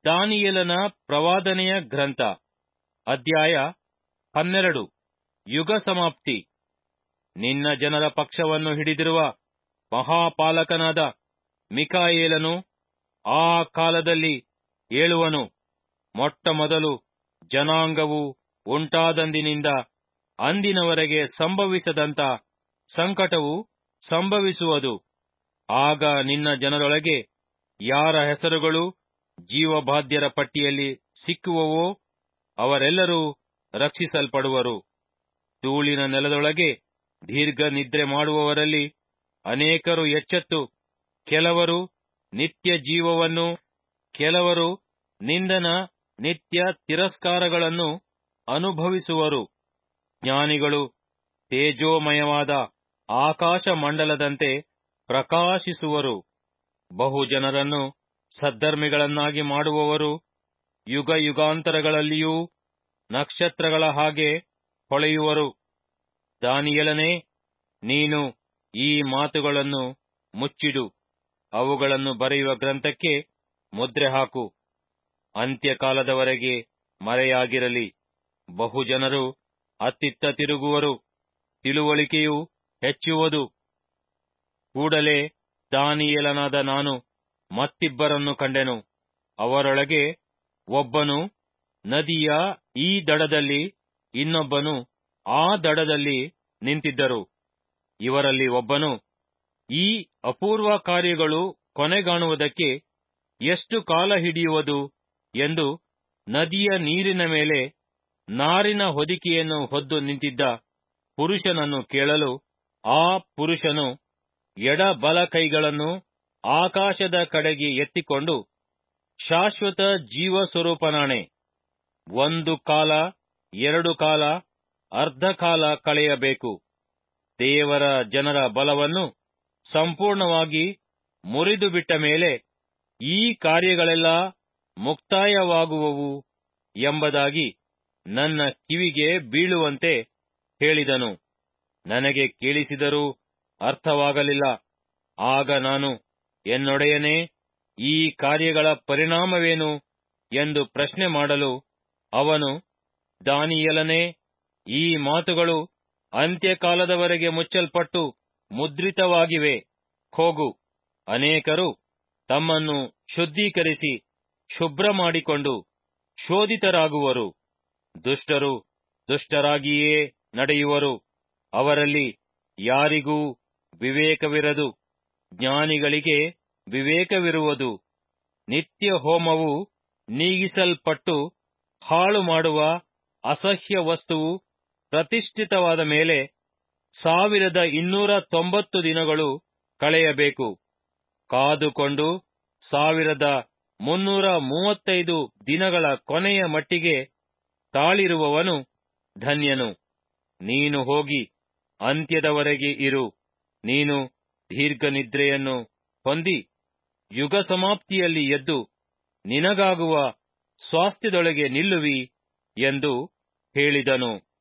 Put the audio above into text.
ದಾನಿಯೇಲನ ಪ್ರವಾದನೆಯ ಗ್ರಂಥ ಅಧ್ಯಾಯ ಹನ್ನೆರಡು ಯುಗ ಸಮಾಪ್ತಿ ನಿನ್ನ ಜನರ ಪಕ್ಷವನ್ನು ಹಿಡಿದಿರುವ ಮಹಾಪಾಲಕನಾದ ಮಿಕಾಯೇಲನು ಆ ಕಾಲದಲ್ಲಿ ಏಳುವನು ಮೊಟ್ಟ ಮೊದಲು ಜನಾಂಗವು ಉಂಟಾದಂದಿನಿಂದ ಅಂದಿನವರೆಗೆ ಸಂಭವಿಸದಂತ ಸಂಕಟವು ಸಂಭವಿಸುವುದು ಆಗ ನಿನ್ನ ಜನರೊಳಗೆ ಯಾರ ಹೆಸರುಗಳು ಜೀವಬಾಧ್ಯರ ಪಟ್ಟಿಯಲ್ಲಿ ಸಿಕ್ಕುವವೋ ಅವರೆಲ್ಲರೂ ರಕ್ಷಿಸಲ್ಪಡುವರು ಧೂಳಿನ ನೆಲದೊಳಗೆ ದೀರ್ಘ ನಿದ್ರೆ ಮಾಡುವವರಲ್ಲಿ ಅನೇಕರು ಎಚ್ಚೆತ್ತು ಕೆಲವರು ನಿತ್ಯ ಜೀವವನ್ನು ಕೆಲವರು ನಿಂದನ ನಿತ್ಯ ತಿರಸ್ಕಾರಗಳನ್ನು ಅನುಭವಿಸುವರು ಜ್ಞಾನಿಗಳು ತೇಜೋಮಯವಾದ ಆಕಾಶ ಮಂಡಲದಂತೆ ಪ್ರಕಾಶಿಸುವರು ಬಹು ಜನರನ್ನು ಸದ್ಧರ್ಮಿಗಳನ್ನಾಗಿ ಮಾಡುವವರು ಯುಗ ಯುಗಾಂತರಗಳಲ್ಲಿಯೂ ನಕ್ಷತ್ರಗಳ ಹಾಗೆ ಹೊಳೆಯುವರು ದಾನಿಯಲನೇ ನೀನು ಈ ಮಾತುಗಳನ್ನು ಮುಚ್ಚಿಡು ಅವುಗಳನ್ನು ಬರೆಯುವ ಗ್ರಂಥಕ್ಕೆ ಮುದ್ರೆ ಹಾಕು ಅಂತ್ಯಕಾಲದವರೆಗೆ ಮರೆಯಾಗಿರಲಿ ಬಹು ಜನರು ಅತ್ತಿತ್ತ ತಿರುಗುವರು ತಿಳುವಳಿಕೆಯು ಹೆಚ್ಚುವುದು ಕೂಡಲೇ ದಾನಿಯೇಲನಾದ ನಾನು ಮತ್ತಿಬ್ಬರನ್ನು ಕಂಡೆನು ಅವರೊಳಗೆ ಒಬ್ಬನು ನದಿಯ ಈ ದಡದಲ್ಲಿ ಇನ್ನೊಬ್ಬನು ಆ ದಡದಲ್ಲಿ ನಿಂತಿದ್ದರು ಇವರಲ್ಲಿ ಒಬ್ಬನು ಈ ಅಪೂರ್ವ ಕಾರ್ಯಗಳು ಕೊನೆಗಾಣುವುದಕ್ಕೆ ಎಷ್ಟು ಕಾಲ ಹಿಡಿಯುವುದು ಎಂದು ನದಿಯ ನೀರಿನ ಮೇಲೆ ನಾರಿನ ಹೊದಿಕೆಯನ್ನು ಹೊದ್ದು ನಿಂತಿದ್ದ ಪುರುಷನನ್ನು ಕೇಳಲು ಆ ಪುರುಷನು ಎಡ ಬಲ ಕೈಗಳನ್ನು ಆಕಾಶದ ಕಡೆಗೆ ಎತ್ತಿಕೊಂಡು ಶಾಶ್ವತ ಜೀವ ಸ್ವರೂಪನಾಣೆ ಒಂದು ಕಾಲ ಎರಡು ಕಾಲ ಅರ್ಧ ಕಾಲ ಕಳೆಯಬೇಕು ದೇವರ ಜನರ ಬಲವನ್ನು ಸಂಪೂರ್ಣವಾಗಿ ಮುರಿದು ಬಿಟ್ಟ ಮೇಲೆ ಈ ಕಾರ್ಯಗಳೆಲ್ಲ ಮುಕ್ತಾಯವಾಗುವವು ಎಂಬುದಾಗಿ ನನ್ನ ಕಿವಿಗೆ ಬೀಳುವಂತೆ ಹೇಳಿದನು ನನಗೆ ಕೇಳಿಸಿದರೂ ಅರ್ಥವಾಗಲಿಲ್ಲ ಆಗ ನಾನು ಎನ್ನೊಡೆಯನೇ ಈ ಕಾರ್ಯಗಳ ಪರಿಣಾಮವೇನು ಎಂದು ಪ್ರಶ್ನೆ ಮಾಡಲು ಅವನು ದಾನಿಯಲನೇ ಈ ಮಾತುಗಳು ಅಂತ್ಯಕಾಲದವರೆಗೆ ಮುಚ್ಚಲ್ಪಟ್ಟು ಮುದ್ರಿತವಾಗಿವೆ ಹೋಗು ಅನೇಕರು ತಮ್ಮನ್ನು ಶುದ್ಧೀಕರಿಸಿ ಶುಭ್ರ ಮಾಡಿಕೊಂಡು ಶೋಧಿತರಾಗುವರು ದುಷ್ಟರು ದುಷ್ಟರಾಗಿಯೇ ನಡೆಯುವರು ಅವರಲ್ಲಿ ಯಾರಿಗೂ ವಿವೇಕವಿರದು ಜ್ಞಾನಿಗಳಿಗೆ ವಿವೇಕವಿರುವುದು ನಿತ್ಯ ಹೋಮವು ನೀಗಿಸಲ್ಪಟ್ಟು ಹಾಳು ಮಾಡುವ ಅಸಹ್ಯ ವಸ್ತುವು ಪ್ರತಿಷ್ಠಿತವಾದ ಮೇಲೆ ಸಾವಿರದ ಇನ್ನೂರ ತೊಂಬತ್ತು ದಿನಗಳು ಕಳೆಯಬೇಕು ಕಾದುಕೊಂಡು ಸಾವಿರದ ಮುನ್ನೂರ ಮೂವತ್ತೈದು ದಿನಗಳ ಕೊನೆಯ ಮಟ್ಟಿಗೆ ತಾಳಿರುವವನು ಧನ್ಯನು ನೀನು ಹೋಗಿ ಅಂತ್ಯದವರೆಗೆ ಇರು ನೀನು ದೀರ್ಘ ನಿದ್ರೆಯನ್ನು ಹೊಂದಿ ಯುಗ ಸಮಾಪ್ತಿಯಲ್ಲಿ ಎದ್ದು ನಿನಗಾಗುವ ಸ್ವಾಸ್ಥ್ಯದೊಳಗೆ ನಿಲ್ಲುವಿ ಎಂದು ಹೇಳಿದನು